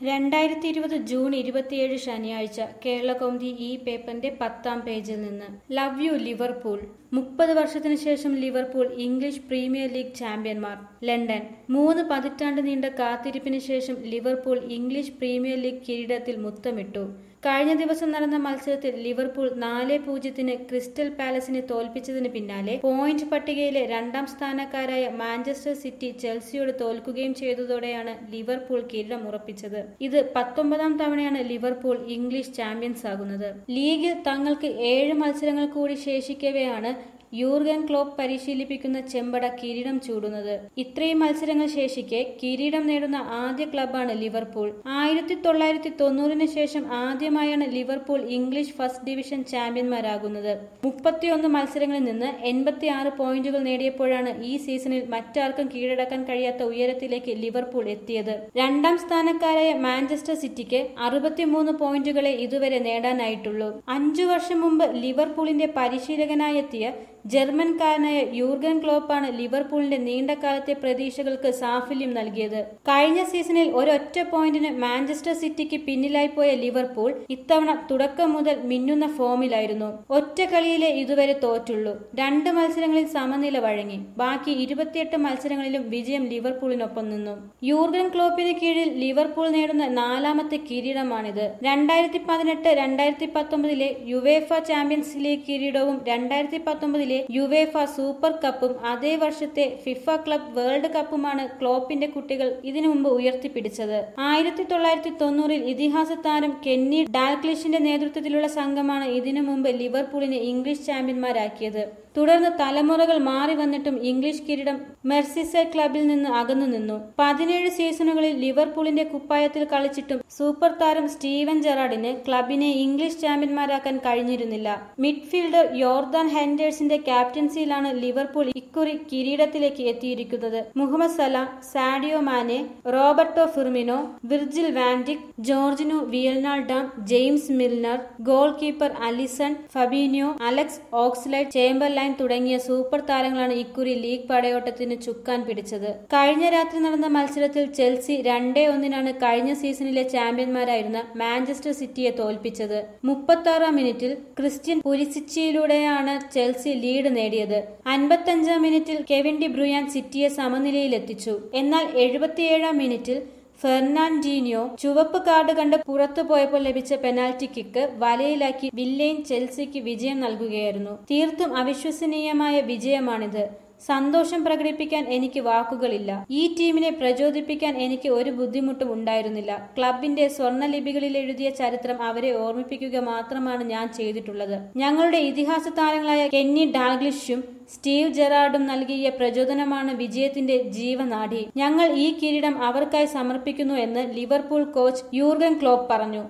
രണ്ടായിരത്തി ഇരുപത് ജൂൺ ഇരുപത്തിയേഴ് ശനിയാഴ്ച കേരളകൗമുദി ഈ പേപ്പറിന്റെ പത്താം പേജിൽ നിന്ന് ലവ് യു ലിവർപൂൾ മുപ്പത് വർഷത്തിനു ശേഷം ലിവർപൂൾ ഇംഗ്ലീഷ് പ്രീമിയർ ലീഗ് ചാമ്പ്യന്മാർ ലണ്ടൻ മൂന്ന് പതിറ്റാണ്ട് നീണ്ട കാത്തിരിപ്പിന് ശേഷം ലിവർപൂൾ ഇംഗ്ലീഷ് പ്രീമിയർ ലീഗ് കിരീടത്തിൽ മുത്തമിട്ടു കഴിഞ്ഞ ദിവസം നടന്ന മത്സരത്തിൽ ലിവർപൂൾ നാല് പൂജ്യത്തിന് ക്രിസ്റ്റൽ പാലസിനെ തോൽപ്പിച്ചതിന് പിന്നാലെ പോയിന്റ് പട്ടികയിലെ രണ്ടാം സ്ഥാനക്കാരായ മാഞ്ചസ്റ്റർ സിറ്റി ചെൽസിയോട് തോൽക്കുകയും ചെയ്തതോടെയാണ് ലിവർപൂൾ കിരീടം ഉറപ്പിച്ചത് ഇത് പത്തൊമ്പതാം തവണയാണ് ലിവർപൂൾ ഇംഗ്ലീഷ് ചാമ്പ്യൻസ് ആകുന്നത് ലീഗിൽ തങ്ങൾക്ക് ഏഴ് മത്സരങ്ങൾ കൂടി ശേഷിക്കവെയാണ് യൂർഗൻ ക്ലോപ്പ് പരിശീലിപ്പിക്കുന്ന ചെമ്പട കിരീടം ചൂടുന്നത് ഇത്രയും മത്സരങ്ങൾ ശേഷിക്കെ കിരീടം നേടുന്ന ആദ്യ ക്ലബാണ് ലിവർപൂൾ ആയിരത്തി തൊള്ളായിരത്തി തൊണ്ണൂറിന് ശേഷം ആദ്യമായാണ് ലിവർപൂൾ ഇംഗ്ലീഷ് ഫസ്റ്റ് ഡിവിഷൻ ചാമ്പ്യന്മാരാകുന്നത് മുപ്പത്തിയൊന്ന് മത്സരങ്ങളിൽ നിന്ന് എൺപത്തി ആറ് പോയിന്റുകൾ നേടിയപ്പോഴാണ് ഈ സീസണിൽ മറ്റാർക്കും കീഴടക്കാൻ കഴിയാത്ത ഉയരത്തിലേക്ക് ലിവർപൂൾ എത്തിയത് രണ്ടാം സ്ഥാനക്കാരായ മാഞ്ചസ്റ്റർ സിറ്റിക്ക് അറുപത്തിമൂന്ന് പോയിന്റുകളെ ഇതുവരെ നേടാനായിട്ടുള്ളൂ അഞ്ചു വർഷം മുമ്പ് ലിവർപൂളിന്റെ പരിശീലകനായെത്തിയ ജർമ്മൻകാരനായ യൂർഗൻ ക്ലോപ്പാണ് ലിവർപൂളിന്റെ നീണ്ടകാലത്തെ പ്രതീക്ഷകൾക്ക് സാഫല്യം നൽകിയത് കഴിഞ്ഞ സീസണിൽ ഒരൊറ്റ പോയിന്റിന് മാഞ്ചസ്റ്റർ സിറ്റിക്ക് പിന്നിലായി പോയ ലിവർപൂൾ ഇത്തവണ തുടക്കം മുതൽ മിന്നുന്ന ഫോമിലായിരുന്നു ഒറ്റ കളിയിലെ ഇതുവരെ തോറ്റുള്ളൂ രണ്ട് മത്സരങ്ങളിൽ സമനില വഴങ്ങി ബാക്കി ഇരുപത്തിയെട്ട് മത്സരങ്ങളിലും വിജയം ലിവർപൂളിനൊപ്പം നിന്നു യൂർഗൻ ക്ലോപ്പിന് കീഴിൽ ലിവർപൂൾ നേടുന്ന നാലാമത്തെ കിരീടമാണിത് രണ്ടായിരത്തി പതിനെട്ട് രണ്ടായിരത്തി പത്തൊമ്പതിലെ യുവേഫ ചാമ്പ്യൻസ് ലീഗ് കിരീടവും രണ്ടായിരത്തി പത്തൊമ്പതിലെ യുവേഫ സൂപ്പർ കപ്പും അതേ വർഷത്തെ ഫിഫ ക്ലബ് വേൾഡ് കപ്പുമാണ് ക്ലോപ്പിന്റെ കുട്ടികൾ ഇതിനു മുമ്പ് ഉയർത്തിപ്പിടിച്ചത് ആയിരത്തി തൊള്ളായിരത്തി തൊണ്ണൂറിൽ ഇതിഹാസ താരം കെന്നി ഡാൽക്ലിഷിന്റെ നേതൃത്വത്തിലുള്ള സംഘമാണ് ഇതിനു മുമ്പ് ലിവർപൂളിനെ ഇംഗ്ലീഷ് ചാമ്പ്യന്മാരാക്കിയത് തുടർന്ന് തലമുറകൾ മാറി വന്നിട്ടും ഇംഗ്ലീഷ് കിരീടം മെർസിസൈഡ് ക്ലബിൽ നിന്ന് അകന്നു നിന്നു പതിനേഴ് സീസണുകളിൽ ലിവർപൂളിന്റെ കുപ്പായത്തിൽ കളിച്ചിട്ടും സൂപ്പർ താരം സ്റ്റീവൻ ജെറാഡിന് ക്ലബിനെ ഇംഗ്ലീഷ് ചാമ്പ്യന്മാരാക്കാൻ കഴിഞ്ഞിരുന്നില്ല മിഡ്ഫീൽഡർ യോർദാൻ ഹെൻഡേഴ്സിന്റെ ക്യാപ്റ്റൻസിയിലാണ് ലിവർപൂൾ ഇക്കുറി കിരീടത്തിലേക്ക് എത്തിയിരിക്കുന്നത് Mohamed Salah Sadio Mane Roberto Firmino Virgil van Dijk Georginio Wijnaldum James Milner goal keeper Alisson Fabinho Alex Oxlade Chamberlain തുടങ്ങിയ സൂപ്പർ താരങ്ങളാണ് ഇക്കുറി ലീഗ് പടയോട്ടത്തിന് ചുക്കാൻ പിടിച്ചത് കഴിഞ്ഞ രാത്രി നടന്ന മത്സരത്തിൽ ചെൽസി രണ്ടേ ഒന്നിനാണ് കഴിഞ്ഞ സീസണിലെ ചാമ്പ്യന്മാരായിരുന്ന മാഞ്ചസ്റ്റർ സിറ്റിയെ തോൽപ്പിച്ചത് മുപ്പത്തി ആറാം മിനിറ്റിൽ ക്രിസ്ത്യൻ പുലിസിച്ചിയിലൂടെയാണ് ചെൽസി ലീഡ് നേടിയത് അൻപത്തഞ്ചാം മിനിറ്റിൽ കെവിൻ ഡി ബ്രുയാൻ സിറ്റിയെ സമനിലയിലെത്തിച്ചു എന്നാൽ എഴുപത്തിയേഴാം മിനിറ്റിൽ ഫെർണാൻഡീനിയോ ചുവപ്പ് കാർഡ് കണ്ട് പുറത്തു പോയപ്പോൾ ലഭിച്ച പെനാൽറ്റി കിക്ക് വലയിലാക്കി വില്ലെയിൻ ചെൽസിക്ക് വിജയം നൽകുകയായിരുന്നു തീർത്തും അവിശ്വസനീയമായ വിജയമാണിത് സന്തോഷം പ്രകടിപ്പിക്കാൻ എനിക്ക് വാക്കുകളില്ല ഈ ടീമിനെ പ്രചോദിപ്പിക്കാൻ എനിക്ക് ഒരു ബുദ്ധിമുട്ടും ഉണ്ടായിരുന്നില്ല ക്ലബിന്റെ സ്വർണ്ണ ലിപികളിൽ എഴുതിയ ചരിത്രം അവരെ ഓർമ്മിപ്പിക്കുക മാത്രമാണ് ഞാൻ ചെയ്തിട്ടുള്ളത് ഞങ്ങളുടെ ഇതിഹാസ താരങ്ങളായ കെന്നി ഡാഗ്ലിഷും സ്റ്റീവ് ജെറാർഡും നൽകിയ പ്രചോദനമാണ് വിജയത്തിന്റെ ജീവനാഡി ഞങ്ങൾ ഈ കിരീടം അവർക്കായി സമർപ്പിക്കുന്നു എന്ന് ലിവർപൂൾ കോച്ച് യൂർഗൻ ക്ലോപ്പ് പറഞ്ഞു